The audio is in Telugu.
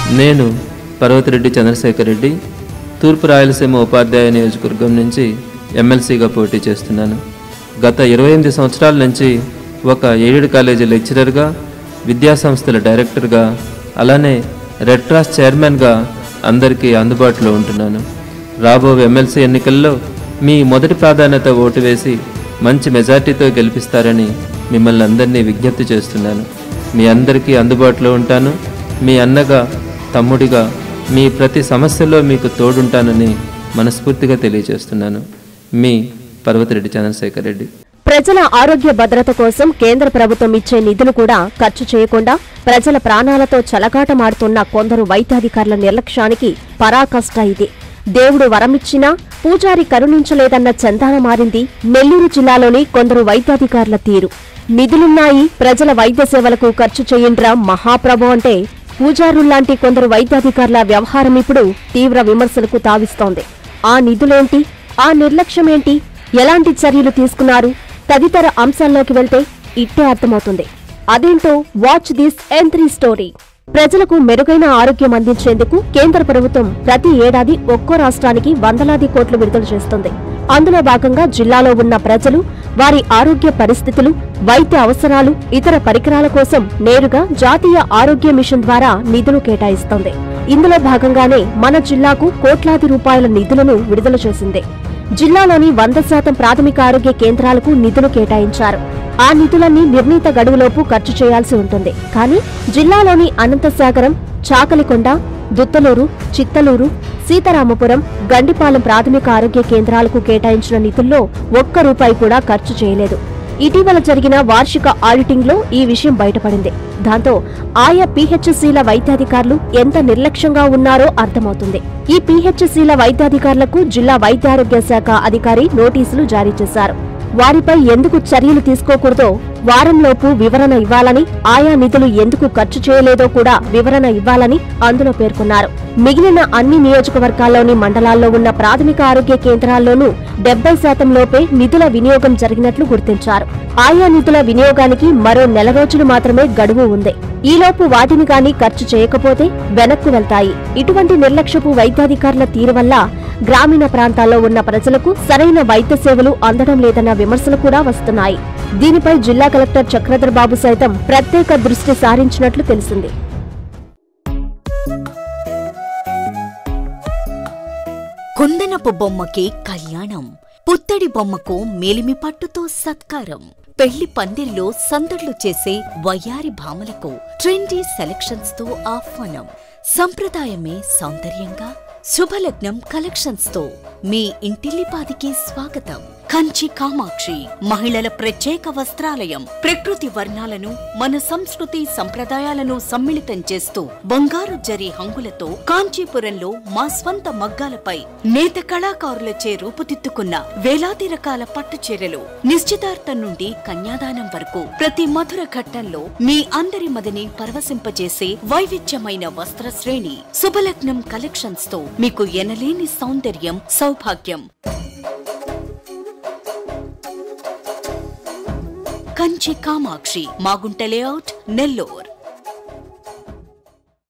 నేను పర్వతిరెడ్డి చంద్రశేఖర్ రెడ్డి తూర్పు రాయలసీమ ఉపాధ్యాయ నియోజకవర్గం నుంచి ఎమ్మెల్సీగా పోటీ చేస్తున్నాను గత ఇరవై ఎనిమిది సంవత్సరాల నుంచి ఒక ఎయిడెడ్ కాలేజీ లెక్చరర్గా విద్యాసంస్థల డైరెక్టర్గా అలానే రెడ్ క్రాస్ చైర్మన్గా అందరికీ అందుబాటులో ఉంటున్నాను రాబో ఎమ్మెల్సీ ఎన్నికల్లో మీ మొదటి ప్రాధాన్యత ఓటు వేసి మంచి మెజార్టీతో గెలిపిస్తారని మిమ్మల్ని అందరినీ విజ్ఞప్తి చేస్తున్నాను మీ అందరికీ అందుబాటులో ఉంటాను మీ అన్నగా తమ్ముడిగా మీ ప్రతి సమస్యలో మీకు తోడుంటానని మనస్ఫూర్తిగా తెలియజేస్తున్నాను మీ పర్వతిరెడ్డి చంద్రశేఖర్ రెడ్డి ప్రజల ఆరోగ్య భద్రత కోసం కేంద్ర ప్రభుత్వం ఇచ్చే నిధులు కూడా ఖర్చు చేయకుండా ప్రజల ప్రాణాలతో చెలగాటమాడుతున్న కొందరు వైద్యాధికారుల నిర్లక్ష్యానికి పరాకష్ట ఇది దేవుడు వరమిచ్చినా పూజారి కరుణించలేదన్న చందాన మారింది నెల్లూరు జిల్లాలోని కొందరు వైద్యాధికారుల తీరు నిధులున్నాయి ప్రజల వైద్య సేవలకు ఖర్చు చేయండ్రా మహాప్రభు అంటే పూజారుల్లాంటి కొందరు వైద్యాధికారుల వ్యవహారం ఇప్పుడు తీవ్ర విమర్శలకు తావిస్తోంది ఆ నిధులేంటి ఆ నిర్లక్ష్యమేంటి ఎలాంటి చర్యలు తీసుకున్నారు తదితర అంశాల్లోకి వెళ్తే ఇట్టే అర్థమవుతుంది అదేంటో watch this N three story ప్రజలకు మెరుగైన ఆరోగ్యం అందించేందుకు కేంద్ర ప్రభుత్వం ప్రతి ఏడాది ఒక్కో రాష్ట్రానికి వందలాది కోట్లు విడుదల చేస్తుంది అందులో భాగంగా జిల్లాలో ఉన్న ప్రజలు వారి ఆరోగ్య పరిస్థితులు వైద్య అవసరాలు ఇతర పరికరాల కోసం నేరుగా జాతీయ ఆరోగ్య మిషన్ ద్వారా నిధులు కేటాయిస్తోంది ఇందులో భాగంగానే మన జిల్లాకు కోట్లాది రూపాయల నిధులను విడుదల చేసింది జిల్లాలోని వంద శాతం ప్రాథమిక ఆరోగ్య కేంద్రాలకు నిధులు కేటాయించారు ఆ నిధులన్నీ నిర్ణీత గడువులోపు ఖర్చు చేయాల్సి ఉంటుంది కానీ జిల్లాలోని అనంతసాగరం చాకలికొండ దుత్తలూరు చిత్తలూరు సీతారామపురం గండిపాలెం ప్రాథమిక ఆరోగ్య కేంద్రాలకు కేటాయించిన నిధుల్లో ఒక్క రూపాయి కూడా ఖర్చు చేయలేదు ఇటీవల జరిగిన వార్షిక ఆడిటింగ్లో ఈ విషయం బయటపడింది దాంతో ఆయా పీహెచ్సీల వైద్యాధికారులు ఎంత నిర్లక్ష్యంగా ఉన్నారో అర్థమవుతుంది ఈ పీహెచ్సీల వైద్యాధికారులకు జిల్లా వైద్యారోగ్య శాఖ అధికారి నోటీసులు జారీ చేశారు వారిపై ఎందుకు చర్యలు తీసుకోకూడదో వారంలోపు వివరణ ఇవ్వాలని ఆయా నిధులు ఎందుకు ఖర్చు చేయలేదో కూడా వివరణ ఇవ్వాలని అందులో పేర్కొన్నారు మిగిలిన అన్ని నియోజకవర్గాల్లోని మండలాల్లో ఉన్న ప్రాథమిక ఆరోగ్య కేంద్రాల్లోనూ డెబ్బై శాతం లోపే నిధుల వినియోగం జరిగినట్లు గుర్తించారు ఆయా నిధుల వినియోగానికి మరో నెల రోజులు మాత్రమే గడువు ఉంది ఈలోపు వాటిని గాని ఖర్చు చేయకపోతే వెనక్కు వెళ్తాయి ఇటువంటి నిర్లక్ష్యపు వైద్యాధికారుల తీరు వల్ల గ్రామీణ ప్రాంతాల్లో ఉన్న ప్రజలకు సరైన వైద్య సేవలు అందడం లేదన్న విమర్శలు కూడా వస్తున్నాయి దీనిపై జిల్లా కలెక్టర్ చక్రధర్ బాబు సైతం ప్రత్యేక దృష్టి సారించినట్లు తెలిసింది కుందనపు బొమ్మకి కళ్యాణం పుత్తడి బొమ్మకు మేలిమి పట్టుతో సత్కారం పెళ్లి పందిరిలో సందడ్లు చేసే వయ్యారి భామలకు ట్రెండీ సెలక్షన్స్ తో ఆహ్వానం సంప్రదాయమే సౌందర్యంగా శుభలగ్నం కలెక్షన్స్ తో మీ ఇంటిల్లిపాదికి స్వాగతం కంచి కామాక్షి మహిళల ప్రత్యేక వస్త్రాలయం ప్రకృతి వర్ణాలను మన సంస్కృతి సంప్రదాయాలను సమ్మిళితం చేస్తూ బంగారు జరి హంగులతో కాంచీపురంలో మా స్వంత మగ్గాలపై నేత కళాకారులచే రూపుదిద్దుకున్న వేలాది రకాల పట్టు చీరలు నిశ్చితార్థం నుండి కన్యాదానం వరకు ప్రతి మధుర ఘట్టంలో మీ అందరి మదిని పరవశింపజేసే వైవిధ్యమైన వస్త్ర శ్రేణి శుభలగ్నం కలెక్షన్స్ తో మీకు ఎనలేని సౌందర్యం సౌభాగ్యం కంచి కామాక్షి మాగుంట లేఅవుట్ నెల్లూర్